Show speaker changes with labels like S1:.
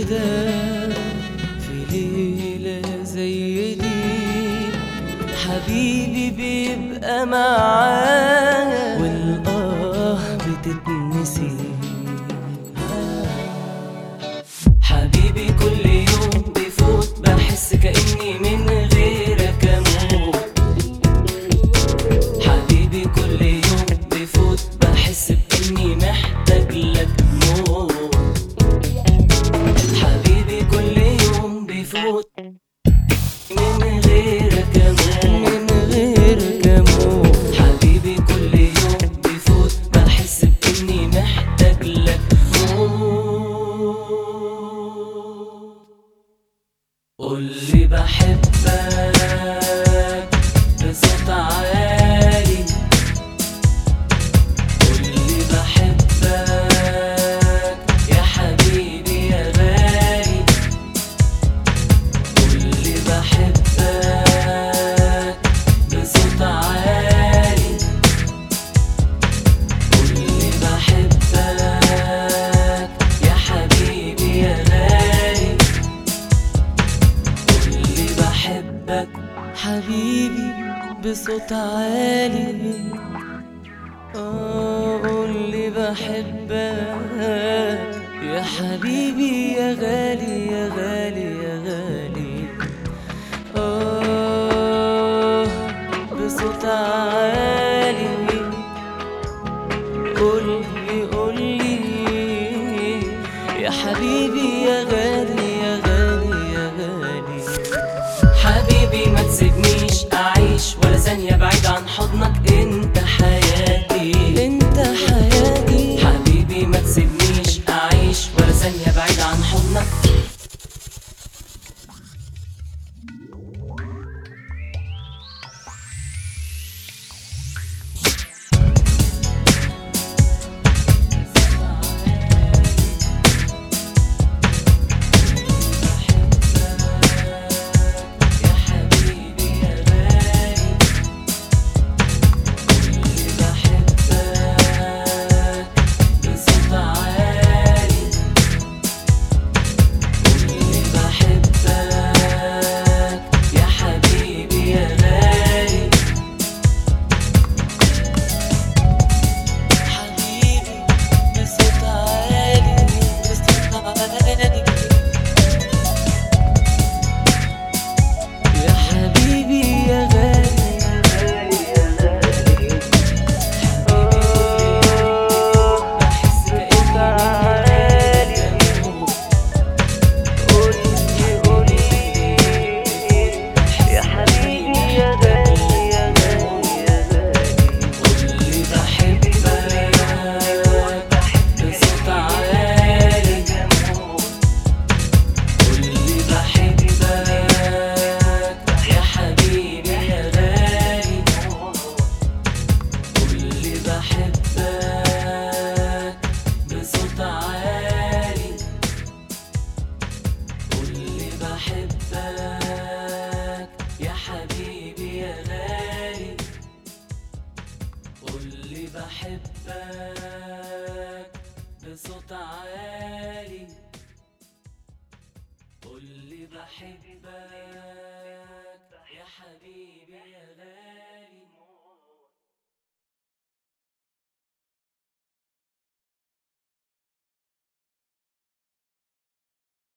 S1: كده في ليلة زي دي حبيبي بيبقى معايا والآه بتتنسي حبيبي كل يوم بيفوت بحس كأني من غيرك أموت حبيبي كل يوم بيفوت بحس بإني محتاج لك موت حبيبي كل يوم بيفوت من غيرك أموت من غيرك أموت حبيبي كل يوم بيفوت بحس بإني محتاج لك موت قولي بحبك بصوت عالي قولي بحبك يا حبيبي يا غالي قولي بحبك بصوت عالي قولي بحبك يا حبيبي يا غالي قولي بحبك حبيبي بصوت عالي آه قولي بحبك يا حبيبي يا غالي يا غالي يا غالي آه بصوت عالي قولي قولي يا حبيبي يا غالي يا غالي يا غالي حبيبي ما تسيبنيش اعيش ولا ثانية بعيد عن حضنك انت حياتي انت حياتي حبيبي ما تسيبنيش اعيش ولا ثانية بعيد عن حضنك يا حبيبي يا غالي اللي بحبك بصوت عالي اللي بحبك يا حبيبي يا غالي حبيبي بصوت عالي بصوت عالي يا حبيبي يا غالي يا غالي يا غالي بحس كأني عالي قولي قولي يا حبيبي يا غالي يا غالي يا غالي قولي بحبك بصوت عالي قولي بحبك يا حبيبي يا غالي قولي بحبك بصوت عالي قولي بحبك يا حبيبي يا غالي قولي بحبك بصوت عالي قولي بحبك يا حبيبي يا غالي